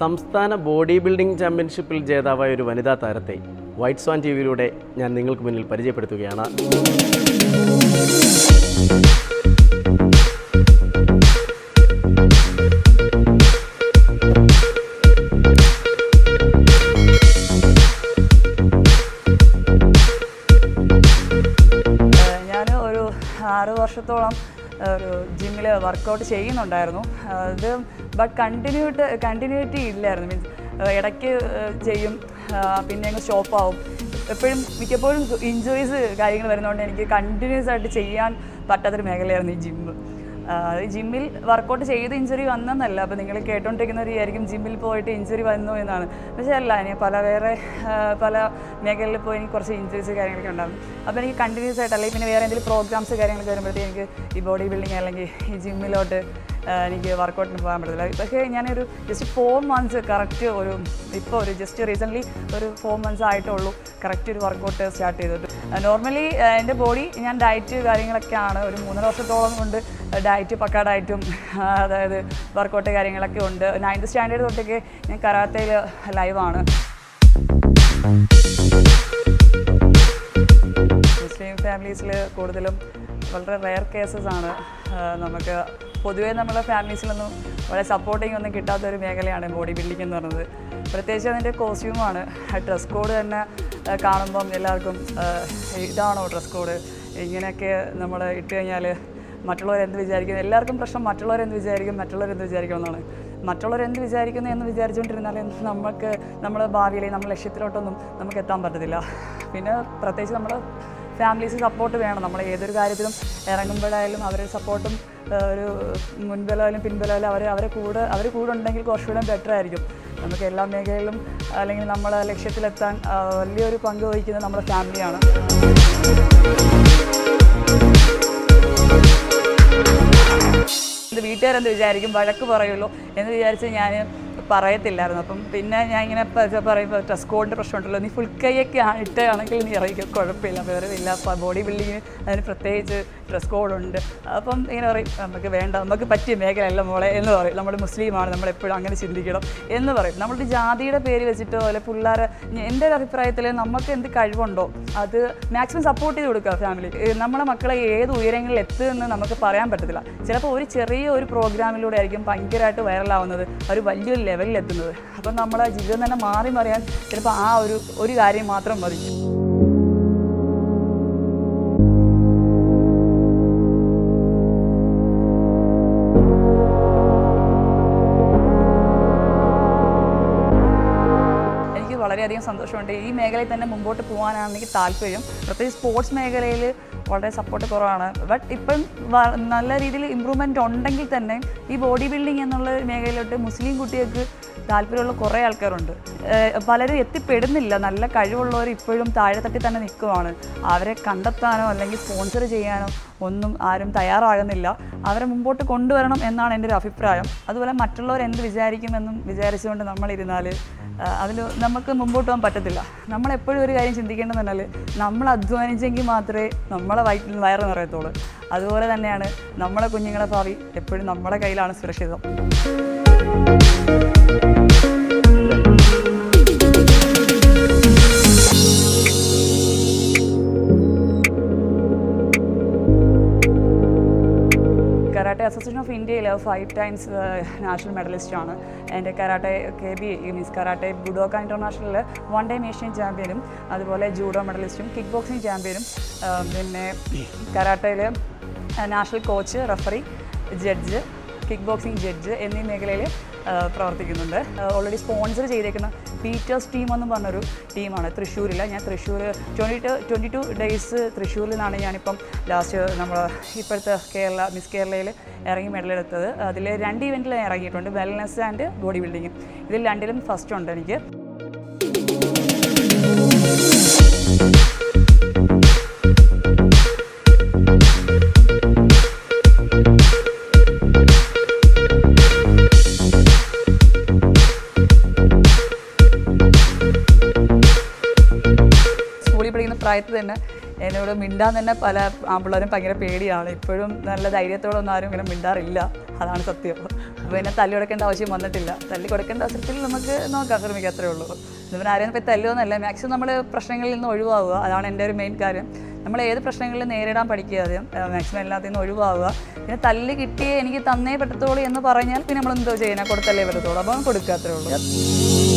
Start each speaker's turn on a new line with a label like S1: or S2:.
S1: സംസ്ഥാന body building ചാമ്പ്യൻഷിപ്പിൽ ജേതാവായ ഒരു വനിതാ താരത്തെ വൈറ്റ് സ്വാൻ ടി വിയിലൂടെ ഞാൻ നിങ്ങൾക്ക് മുന്നിൽ പരിചയപ്പെടുത്തുകയാണ്
S2: ഞാൻ ഒരു ആറ് വർഷത്തോളം ഒരു ജിമ്മിൽ വർക്കൗട്ട് ചെയ്യുന്നുണ്ടായിരുന്നു അത് ബട്ട് കണ്ടിന്യൂട്ട് കണ്ടിന്യൂറ്റി ഇല്ലായിരുന്നു മീൻസ് ഇടയ്ക്ക് ചെയ്യും ആ, പിന്നെ അങ്ങ് സ്റ്റോപ്പാവും എപ്പോഴും മിക്കപ്പോഴും ഇഞ്ചുറീസ് കാര്യങ്ങൾ വരുന്നതുകൊണ്ട് എനിക്ക് കണ്ടിന്യൂസ് ആയിട്ട് ചെയ്യാൻ പറ്റാത്തൊരു മേഖലയായിരുന്നു ഈ ജിമ്മ് ഈ ജിമ്മിൽ വർക്കൗട്ട് ചെയ്ത് ഇഞ്ചുറി വന്നെന്നല്ല അപ്പോൾ നിങ്ങൾ കേട്ടോണ്ടിരിക്കുന്നവർ വിചാരിക്കും ജിമ്മിൽ പോയിട്ട് ഇഞ്ചുറി വന്നു എന്നാണ് പക്ഷേ അല്ല ഇനി പല വേറെ ആ, പല മേഖലയിൽ പോയി എനിക്ക് കുറച്ച് ഇഞ്ചുറീസ് കാര്യങ്ങളൊക്കെ ഉണ്ടാകും അപ്പോൾ എനിക്ക് കണ്ടിന്യൂസ് ആയിട്ട് അല്ലെങ്കിൽ പിന്നെ വേറെ എന്തെങ്കിലും പ്രോഗ്രാംസ് കാര്യങ്ങളൊക്കെ വരുമ്പോഴത്തേക്ക് എനിക്ക് ഈ ബോഡി ബിൽഡിങ് അല്ലെങ്കിൽ ഈ ജിമ്മിലോട്ട് ആ, എനിക്ക് വർക്കൗട്ടിന് പോകാൻ പറ്റത്തില്ല പക്ഷേ ഞാനൊരു ജസ്റ്റ് ഫോർ മന്ത്സ് കറക്റ്റ് ഒരു ഇപ്പോൾ ഒരു ജസ്റ്റ് റീസെൻ്റ്ലി ഒരു ഫോർ മന്ത്സ് ആയിട്ടുള്ളൂ കറക്റ്റ് ഒരു വർക്കൗട്ട് സ്റ്റാർട്ട് ചെയ്തിട്ട് നോർമലി എൻ്റെ ബോഡി ഞാൻ ഡയറ്റ് കാര്യങ്ങളൊക്കെയാണ് ഒരു മൂന്നര വർഷത്തോളം കൊണ്ട് ഡയറ്റ് പക്ക ഡയറ്റും അതായത് വർക്കൗട്ട് കാര്യങ്ങളൊക്കെ ഉണ്ട് നയൻത് സ്റ്റാൻഡേർഡ് തൊട്ടൊക്കെ ഞാൻ കരാത്തയിൽ ലൈവാണ് മുസ്ലിം ഫാമിലീസിൽ കൂടുതലും വളരെ റെയർ കേസസ് ആണ് ആ, നമുക്ക് പൊതുവേ നമ്മുടെ ഫാമിലീസിലൊന്നും വളരെ സപ്പോർട്ടിങ് ഒന്നും കിട്ടാത്ത ഒരു മേഖലയാണ് ബോഡി ബിൽഡിംഗ് എന്ന് പറയുന്നത് പ്രത്യേകിച്ച് അതിൻ്റെ കോസ്റ്റ്യൂമാണ് ഡ്രസ് കോഡ് തന്നെ ആ, കാണുമ്പം എല്ലാവർക്കും ആ, ഇതാണോ ഡ്രസ് കോഡ് ഇങ്ങനെയൊക്കെ നമ്മൾ ഇട്ട് കഴിഞ്ഞാൽ മറ്റുള്ളവർ എന്ത് വിചാരിക്കും എല്ലാവർക്കും പ്രശ്നം മറ്റുള്ളവർ എന്ത് വിചാരിക്കും മറ്റുള്ളവർ എന്ത് വിചാരിക്കും എന്നാണ് മറ്റുള്ളവർ എന്ത് വിചാരിക്കുന്നു എന്ന് വിചാരിച്ചുകൊണ്ടിരുന്നാൽ നമുക്ക് നമ്മുടെ ഭാവിയിൽ നമ്മുടെ ലക്ഷ്യത്തിലോട്ടൊന്നും നമുക്ക് എത്താൻ പറ്റത്തില്ല പിന്നെ പ്രത്യേകിച്ച് നമ്മുടെ ഫാമിലീസ് സപ്പോർട്ട് വേണം നമ്മൾ ഏതൊരു കാര്യത്തിലും ഇറങ്ങുമ്പോഴായാലും അവരുടെ സപ്പോർട്ടും ഒരു മുൻബലമായാലും പിൻബലമായാലും അവർ അവരെ കൂടെ അവർ കൂടെ ഉണ്ടെങ്കിൽ കുറച്ചുകൂടെ ബെറ്റർ ആയിരിക്കും നമുക്ക് എല്ലാ മേഖലയിലും അല്ലെങ്കിൽ നമ്മളെ ലക്ഷ്യത്തിലെത്താൻ ആ, വലിയൊരു പങ്ക് വഹിക്കുന്നത് നമ്മുടെ ഫാമിലിയാണ് ഇത് വീട്ടുകാരെന്ത് വിചാരിക്കും വഴക്ക് പറയുമല്ലോ എന്ന് വിചാരിച്ച് ഞാൻ പറയത്തില്ലായിരുന്നു അപ്പം പിന്നെ ഞാൻ ഇങ്ങനെ പ- പറയുമ്പോൾ ഡ്രസ് കോഡിൻ്റെ പ്രശ്നമുണ്ടല്ലോ നീ ഫുൾ കൈയൊക്കെ ആ- ഇട്ടാണെങ്കിൽ നീ ഇറങ്ങിക്കോ കുഴപ്പമില്ല വേറെ ഇല്ല ബോഡി ബിൽഡിങ്ങിന് അതിന് പ്രത്യേകിച്ച് ഡ്രസ് കോഡുണ്ട് അപ്പം ഇങ്ങനെ പറയും നമുക്ക് വേണ്ട നമുക്ക് പറ്റിയ മേഖലയല്ല മോളെ എന്ന് പറയും നമ്മൾ മുസ്ലിമാണ് നമ്മൾ എപ്പോഴും അങ്ങനെ ചിന്തിക്കണം എന്ന് പറയും നമ്മളുടെ ജാതിയുടെ പേര് വെച്ചിട്ടോ അല്ലെ പിള്ളേരെ എൻ്റെ ഒരു അഭിപ്രായത്തിൽ നമുക്ക് എന്ത് കഴിവുണ്ടോ അത് മാക്സിമം സപ്പോർട്ട് ചെയ്ത് കൊടുക്കുക ഫാമിലി നമ്മുടെ മക്കളെ ഏത് ഉയരങ്ങളിൽ എത്തുമെന്ന് നമുക്ക് പറയാൻ പറ്റത്തില്ല ചിലപ്പോൾ ഒരു ചെറിയ ഒരു പ്രോഗ്രാമിലൂടെ ആയിരിക്കും ഭയങ്കരമായിട്ട് വൈറലാവുന്നത് ഒരു വലിയൊരു ലെവലിൽ എത്തുന്നത് അപ്പം നമ്മുടെ ജീവിതം തന്നെ മാറി മറിയാൻ ചിലപ്പോൾ ആ ഒരു ഒരു കാര്യം മാത്രം മതി എനിക്ക് വളരെയധികം സന്തോഷമുണ്ട് ഈ മേഖലയിൽ തന്നെ മുമ്പോട്ട് പോകാനാണ് എനിക്ക് താല്പര്യം പ്രത്യേകിച്ച് സ്പോർട്സ് മേഖലയിൽ വളരെ സപ്പോർട്ട് കുറവാണ് ബട്ട് ഇപ്പം വ- നല്ല രീതിയിൽ ഇമ്പ്രൂവ്മെൻ്റ് ഉണ്ടെങ്കിൽ തന്നെ ഈ ബോഡി ബിൽഡിംഗ് എന്നുള്ള മേഖലയിലോട്ട് മുസ്ലിം കുട്ടികൾക്ക് താല്പര്യമുള്ള കുറേ ആൾക്കാരുണ്ട് ഏഹ് പലരും എത്തിപ്പെടുന്നില്ല നല്ല കഴിവുള്ളവർ ഇപ്പോഴും താഴെത്തട്ടി തന്നെ നിൽക്കുവാണ് അവരെ കണ്ടെത്താനോ അല്ലെങ്കിൽ സ്പോൺസർ ചെയ്യാനോ ഒന്നും ആരും തയ്യാറാകുന്നില്ല അവരെ മുമ്പോട്ട് കൊണ്ടുവരണം എന്നാണ് എൻ്റെ ഒരു അഭിപ്രായം അതുപോലെ മറ്റുള്ളവർ എന്ത് വിചാരിക്കുമെന്നും വിചാരിച്ചുകൊണ്ട് നമ്മളിരുന്നാൽ അതിൽ നമുക്ക് മുമ്പോട്ട് പോകാൻ പറ്റത്തില്ല നമ്മൾ എപ്പോഴും ഒരു കാര്യം ചിന്തിക്കേണ്ടത് പറഞ്ഞാൽ നമ്മൾ അധ്വാനിച്ചെങ്കിൽ മാത്രമേ നമ്മളെ വയറ്റിൽ വയറ് നിറയത്തുള്ളൂ അതുപോലെ തന്നെയാണ് നമ്മളെ കുഞ്ഞുങ്ങളെ ഭാവി എപ്പോഴും നമ്മുടെ കയ്യിലാണ് സുരക്ഷിതം കരാട്ടെ അസോസിയേഷൻ ഓഫ് ഇന്ത്യയിൽ ഫൈവ് ടൈംസ് നാഷണൽ മെഡലിസ്റ്റ് ആണ് എൻ്റെ karate K B means karate budoka ഇൻ്റർനാഷണലിൽ വൺ ടൈം ഏഷ്യൻ ചാമ്പ്യനും അതുപോലെ ജൂഡോ മെഡലിസ്റ്റും കിക്ക് ബോക്സിംഗ് ചാമ്പ്യനും ആ, പിന്നെ കരാട്ടയിൽ national coach referee judge kick boxing judge എന്നീ മേഖലയിൽ പ്രവർത്തിക്കുന്നുണ്ട് ഓൾറെഡി സ്പോൺസർ ചെയ്തേക്കുന്ന പീറ്റേഴ്സ് ടീം എന്ന് പറഞ്ഞൊരു ടീമാണ് തൃശ്ശൂരിൽ ഞാൻ Thrissur twenty two twenty two days തൃശ്ശൂരിൽ നിന്നാണ് ഞാനിപ്പം ലാസ്റ്റ് നമ്മൾ ഇപ്പോഴത്തെ കേരള മിസ് കേരളയിൽ ഇറങ്ങി മെഡലെടുത്തത് അതിൽ രണ്ട് ഇവൻറ്റിൽ ഞാൻ ഇറങ്ങിയിട്ടുണ്ട് വെൽനെസ് ആൻഡ് ബോഡി ബിൽഡിങ് ഇതിൽ രണ്ടിലും ഫസ്റ്റ് ഉണ്ട് എനിക്ക് സ്കൂളിൽ പഠിക്കുന്ന പ്രായത്തിൽ തന്നെ എന്നോട് മിണ്ടാൻ തന്നെ പല ആമ്പിള്ളേരും ഭയങ്കര പേടിയാണ് ഇപ്പോഴും നല്ല ധൈര്യത്തോടെ ഒന്നും ആരും ഇങ്ങനെ മിണ്ടാറില്ല അതാണ് സത്യം അപ്പോൾ എന്നെ തല്ലി കൊടുക്കേണ്ട ആവശ്യം വന്നിട്ടില്ല തല്ലി കൊടുക്കേണ്ട അവസരത്തിൽ നമുക്ക് നോക്കാം ശ്രമിക്കാം അത്രേ ഉള്ളൂ ഇവൻ ആരെയും പോയി തല്ലുമെന്നല്ല മാക്സിമം നമ്മൾ പ്രശ്നങ്ങളിൽ നിന്ന് ഒഴിവാകുക അതാണ് എൻ്റെ ഒരു മെയിൻ കാര്യം നമ്മൾ ഏത് പ്രശ്നങ്ങളിലും നേരിടാൻ പഠിക്കുക ആദ്യം മാക്സിമം എല്ലാത്തിൽ നിന്ന് ഒഴിവാകുക പിന്നെ തല്ല് കിട്ടിയേ എനിക്ക് തന്നേ പറ്റത്തുള്ളൂ എന്ന് പറഞ്ഞാൽ പിന്നെ നമ്മൾ എന്തോ ചെയ്യാനാ കൊടുത്തല്ലേ പറ്റത്തുള്ളൂ അപ്പോൾ കൊടുക്കുക അത്രേ ഉള്ളൂ